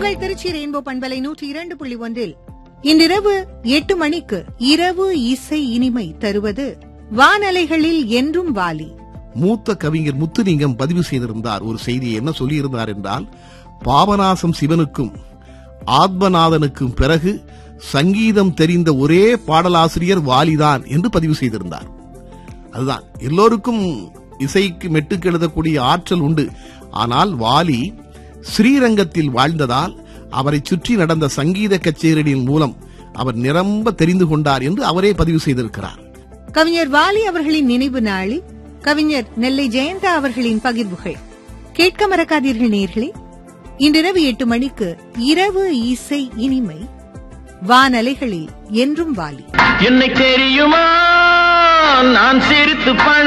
உங்கள் திருச்சி ரெயின்போ பண்பலை நூற்றி இரண்டு புள்ளி ஒன்றில் இன்றிரவு எட்டு மணிக்கு இரவு இசை இனிமை தருவது வானலைகளில் என்றும் வாலி மூத்த கவிஞர் முத்துலிங்கம் பதிவு செய்திருந்தார் ஒரு செய்தியை என்ன சொல்லியிருந்தார் என்றால் பாபநாசம் சிவனுக்கும் ஆத்மநாதனுக்கும் பிறகு சங்கீதம் தெரிந்த ஒரே பாடலாசிரியர் வாலிதான் என்று பதிவு செய்திருந்தார் அதுதான் எல்லோருக்கும் இசைக்கு மெட்டுக்கு எழுதக்கூடிய ஆற்றல் உண்டு ஆனால் வாலி ஸ்ரீரங்கத்தில் வாழ்ந்ததால் அவரை சுற்றி நடந்த சங்கீத கச்சேரியின் மூலம் அவர் நிரம்ப தெரிந்து கொண்டார் என்று அவரே பதிவு செய்திருக்கிறார் கவிஞர் வாலி அவர்களின் நினைவு நாளில் கவிஞர் நெல்லை ஜெயந்தா அவர்களின் பகிர்வுகள் கேட்க மறக்காதீர்கள் நேர்களே இன்றிரவு எட்டு மணிக்கு இரவு இசை இனிமை வானலைகளில் என்றும் வாலி என்னை தெரியுமா நான் சிரித்து பழ